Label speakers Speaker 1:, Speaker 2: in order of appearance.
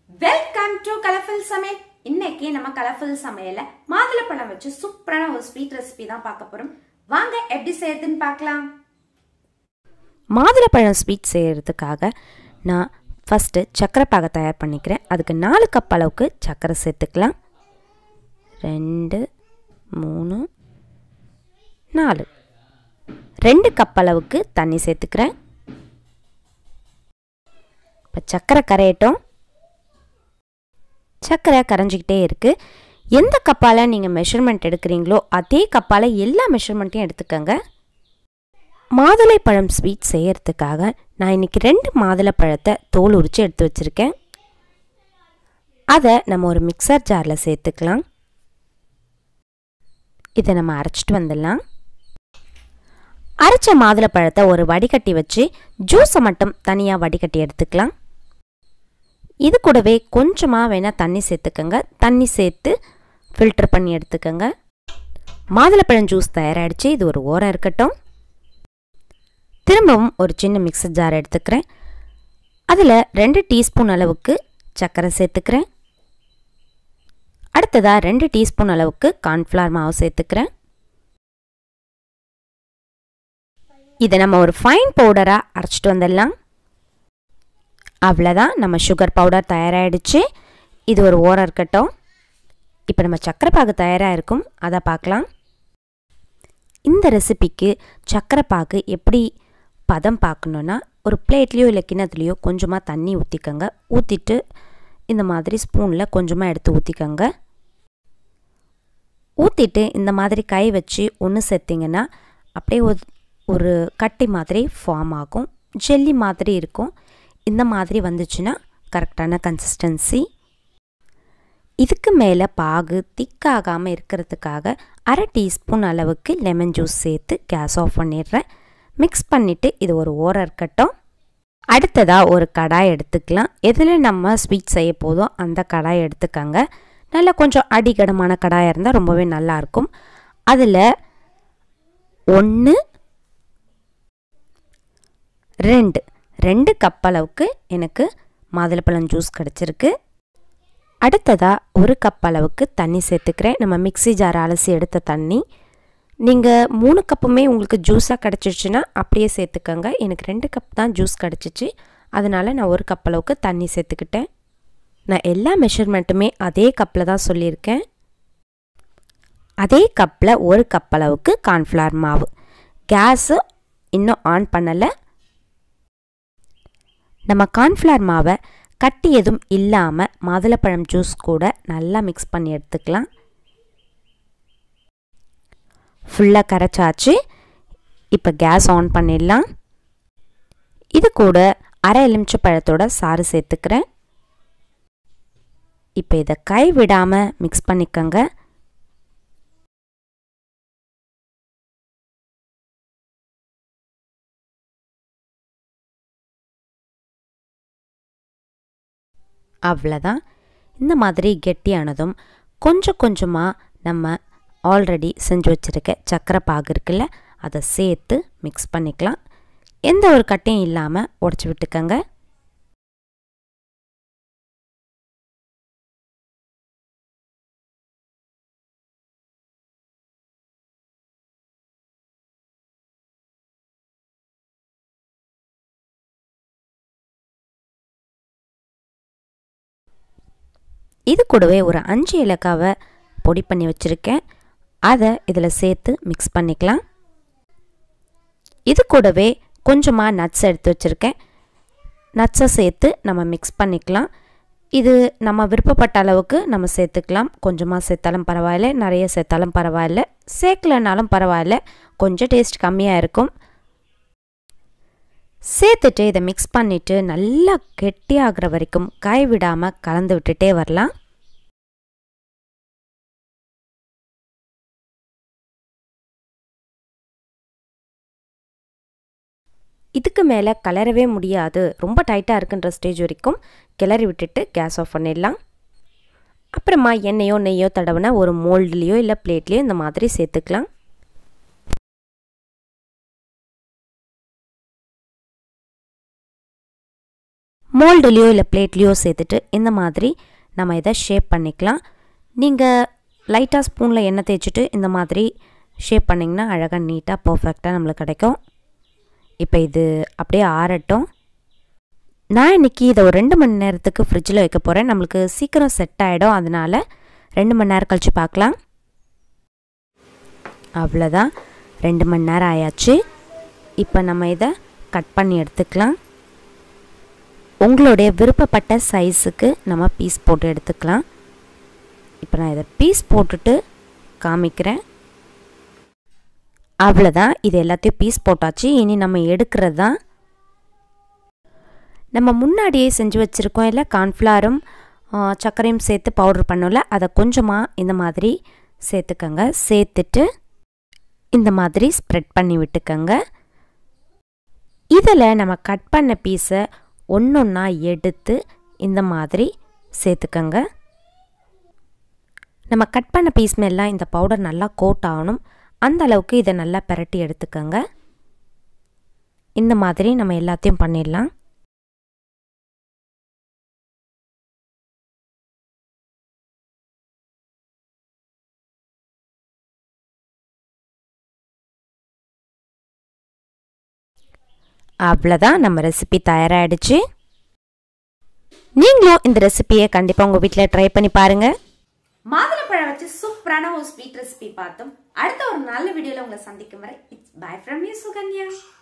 Speaker 1: welcome to colourful சமையல் இன்னைக்கு நம்ம கலர்ஃபுல் சமையல்ல மாதுளப்பழம் வச்சு சூப்பரான ஒரு ஸ்வீட் ரெசிபி தான் பார்க்க போறோம் வாங்க எப்படி செய்யறதுன்னு பார்க்கலாம்
Speaker 2: மாதுளப்பழம் ஸ்வீட் செய்கிறதுக்காக நான் ஃபஸ்ட்டு சர்க்கரை பாகை தயார் பண்ணிக்கிறேன் அதுக்கு நாலு கப் அளவுக்கு சர்க்கரை சேர்த்துக்கலாம் ரெண்டு மூணு நாலு ரெண்டு கப் அளவுக்கு தண்ணி சேர்த்துக்கிறேன் இப்போ சர்க்கரை கரையட்டும் சர்க்கரை கரைஞ்சிக்கிட்டே இருக்குது எந்த கப்பால் நீங்கள் மெஷர்மெண்ட் எடுக்கிறீங்களோ அதே கப்பால் எல்லா மெஷர்மெண்ட்டையும் எடுத்துக்கோங்க மாதுளைப்பழம் ஸ்வீட் செய்யறதுக்காக நான் இன்றைக்கி ரெண்டு மாதுளைப்பழத்தை தோல் உரித்து எடுத்து வச்சுருக்கேன் அதை நம்ம ஒரு மிக்சர் ஜாரில் சேர்த்துக்கலாம் இதை நம்ம அரைச்சிட்டு வந்துடலாம் அரைச்ச மாதுளைப்பழத்தை ஒரு வடிகட்டி வச்சு ஜூஸை மட்டும் தனியாக வடிகட்டி எடுத்துக்கலாம் இது கூடவே கொஞ்சமாக வேணால் தண்ணி சேர்த்துக்கோங்க தண்ணி சேர்த்து ஃபில்டர் பண்ணி எடுத்துக்கோங்க மாதுளைப்பழம் ஜூஸ் தயாராகிடுச்சு இது ஒரு ஓரம் இருக்கட்டும் திரும்பவும் ஒரு சின்ன மிக்சர் ஜார் எடுத்துக்கிறேன் அதில் ரெண்டு டீஸ்பூன் அளவுக்கு சர்க்கரை சேர்த்துக்கிறேன் அடுத்ததாக ரெண்டு டீஸ்பூன் அளவுக்கு கார்ன்ஃப்ளவர் மாவு சேர்த்துக்கிறேன் இதை நம்ம ஒரு ஃபைன் பவுடராக அரைச்சிட்டு வந்துடலாம் அவ்வளோதான் நம்ம சுகர் பவுடர் தயாராகிடுச்சு இது ஒரு ஓரம் இருக்கட்டும் இப்போ நம்ம சக்கரை பாகு தயாராக இருக்கும் அதை பார்க்கலாம் இந்த ரெசிபிக்கு சக்கரை பாகு எப்படி பதம் பார்க்கணுன்னா ஒரு பிளேட்லேயோ இல்லை கிணத்துலேயோ கொஞ்சமாக தண்ணி ஊற்றிக்கோங்க ஊற்றிட்டு இந்த மாதிரி ஸ்பூனில் கொஞ்சமாக எடுத்து ஊற்றிக்கோங்க ஊற்றிட்டு இந்த மாதிரி கை வச்சு ஒன்று சேர்த்திங்கன்னா அப்படியே ஒரு ஒரு கட்டி மாதிரி ஃபார்ம் ஆகும் ஜெல்லி மாதிரி இருக்கும் இந்த மாதிரி வந்துச்சுன்னா கரெக்டான கன்சிஸ்டன்சி இதுக்கு மேலே பாகு திக்காகாமல் இருக்கிறதுக்காக அரை டீஸ்பூன் அளவுக்கு லெமன் ஜூஸ் சேர்த்து கேஸ் ஆஃப் பண்ணிடுறேன் மிக்ஸ் பண்ணிவிட்டு இது ஒரு ஓரம் இருக்கட்டும் அடுத்ததாக ஒரு கடாய் எடுத்துக்கலாம் எதில் நம்ம ஸ்வீட் செய்ய போதும் அந்த கடாய் எடுத்துக்கோங்க நல்லா கொஞ்சம் அடிகடமான கடாயாக இருந்தால் ரொம்பவே நல்லாயிருக்கும் அதில் ஒன்று ரெண்டு ரெண்டு கப் அளவுக்கு எனக்கு மாதுளப்பழம் ஜூஸ் கிடச்சிருக்கு அடுத்ததாக ஒரு கப் அளவுக்கு தண்ணி சேர்த்துக்கிறேன் நம்ம மிக்சி ஜார் அலசி எடுத்த தண்ணி நீங்கள் மூணு கப்புமே உங்களுக்கு ஜூஸாக கிடச்சிருச்சுன்னா அப்படியே சேர்த்துக்கோங்க எனக்கு ரெண்டு கப் தான் ஜூஸ் கிடச்சிச்சு அதனால் நான் ஒரு கப் அளவுக்கு தண்ணி சேர்த்துக்கிட்டேன் நான் எல்லா மெஷர்மெண்ட்டுமே அதே கப்பில் தான் சொல்லியிருக்கேன் அதே கப்பில் ஒரு கப் அளவுக்கு கார்ன்ஃப்ளவர் மாவு கேஸு இன்னும் ஆன் பண்ணலை நம்ம கார்ன்ஃப்ளவர் மாவை கட்டி எதுவும் இல்லாமல் மாதுளப்பழம் ஜூஸ் கூட நல்லா மிக்ஸ் பண்ணி எடுத்துக்கலாம் ஃபுல்லாக கரைச்சாச்சு இப்போ கேஸ் ஆன் பண்ணிடலாம் இது கூட அரை எலுமிச்சை பழத்தோட சாறு சேர்த்துக்கிறேன் இப்போ இதை கை விடாமல் மிக்ஸ் பண்ணிக்கோங்க அவ்வளோதான் இந்த மாதிரி கெட்டியானதும் கொஞ்சம் கொஞ்சமாக நம்ம ஆல்ரெடி செஞ்சு வச்சுருக்க சக்கரை பாகு இருக்குல்ல அதை சேர்த்து மிக்ஸ் பண்ணிக்கலாம் எந்த ஒரு கட்டையும் இல்லாமல் உடச்சி விட்டுக்கங்க இது கூடவே ஒரு அஞ்சு இலக்காவை பொடி பண்ணி வச்சுருக்கேன் அதை இதில் சேர்த்து மிக்ஸ் பண்ணிக்கலாம் இது கூடவே கொஞ்சமாக நட்ஸ் எடுத்து வச்சுருக்கேன் நட்ஸை சேர்த்து நம்ம மிக்ஸ் பண்ணிக்கலாம் இது நம்ம விருப்பப்பட்ட அளவுக்கு நம்ம சேர்த்துக்கலாம் கொஞ்சமாக சேர்த்தாலும் பரவாயில்ல நிறைய சேர்த்தாலும் பரவாயில்ல சேர்க்கலனாலும் பரவாயில்ல கொஞ்சம் டேஸ்ட் கம்மியாக இருக்கும் சேர்த்துட்டு இதை மிக்ஸ் பண்ணிவிட்டு நல்லா கெட்டியாகிற வரைக்கும் கை விடாமல் கலந்து விட்டுட்டே வரலாம் இதுக்கு மேலே கிளறவே முடியாது ரொம்ப டைட்டாக இருக்குன்ற ஸ்டேஜ் வரைக்கும் கிளறி விட்டுட்டு கேஸ் ஆஃப் பண்ணிடலாம் அப்புறமா எண்ணெயோ நெய்யோ தடவின ஒரு மோல்டுலேயோ இல்லை பிளேட்லேயோ இந்த மாதிரி சேர்த்துக்கலாம் மோல்டுலேயோ இல்லை பிளேட்லேயோ சேர்த்துட்டு இந்த மாதிரி நம்ம இதை ஷேப் பண்ணிக்கலாம் நீங்கள் லைட்டாக ஸ்பூனில் எண்ணெய் தேய்ச்சிட்டு இந்த மாதிரி ஷேப் பண்ணிங்கன்னா அழகாக நீட்டாக பர்ஃபெக்டாக நம்மளுக்கு கிடைக்கும் இப்போ இது அப்படியே ஆறட்டும் நான் இன்றைக்கி இதை ஒரு ரெண்டு மணி நேரத்துக்கு ஃப்ரிட்ஜில் வைக்க போகிறேன் நம்மளுக்கு சீக்கிரம் செட் ஆகிடும் அதனால் ரெண்டு மணி நேரம் கழித்து பார்க்கலாம் அவ்வளோதான் ரெண்டு மணி நேரம் ஆயாச்சு இப்போ நம்ம இதை கட் பண்ணி எடுத்துக்கலாம் உங்களுடைய விருப்பப்பட்ட சைஸுக்கு நம்ம பீஸ் போட்டு எடுத்துக்கலாம் இப்போ நான் இதை பீஸ் போட்டுட்டு காமிக்கிறேன் அவ்வளோதான் இது எல்லாத்தையும் பீஸ் போட்டாச்சு இனி நம்ம எடுக்கிறது தான் நம்ம முன்னாடியே செஞ்சு வச்சுருக்கோம் இல்லை கார்ன்ஃப்ளாரும் சர்க்கரையும் சேர்த்து பவுடர் பண்ணோம்ல அதை கொஞ்சமாக இந்த மாதிரி சேர்த்துக்கங்க சேர்த்துட்டு இந்த மாதிரி ஸ்ப்ரெட் பண்ணி விட்டுக்கங்க இதில் நம்ம கட் பண்ண பீஸை ஒன்று ஒன்றா எடுத்து இந்த மாதிரி சேர்த்துக்கங்க நம்ம கட் பண்ண பீஸ் மேலாம் இந்த பவுடர் நல்லா கோட் ஆகணும் அந்த அளவுக்கு இதை நல்லா பிரட்டி எடுத்துக்கங்க இந்த மாதிரி நம்ம எல்லாத்தையும் பண்ணிடலாம் அவ்வளோதான் நம்ம ரெசிபி தயாராகிடுச்சு நீங்களும் இந்த ரெசிபியை கண்டிப்பாக உங்கள் வீட்டில் ட்ரை பண்ணி பாருங்கள்
Speaker 1: மாதுளப்பழம் வச்சு சூப்பரான ஒரு ஸ்வீட் ரெசிபி பார்த்தோம் அடுத்த ஒரு நல்ல வீடியோல உங்களை சந்திக்கும் வரை it's bye from you Sukanya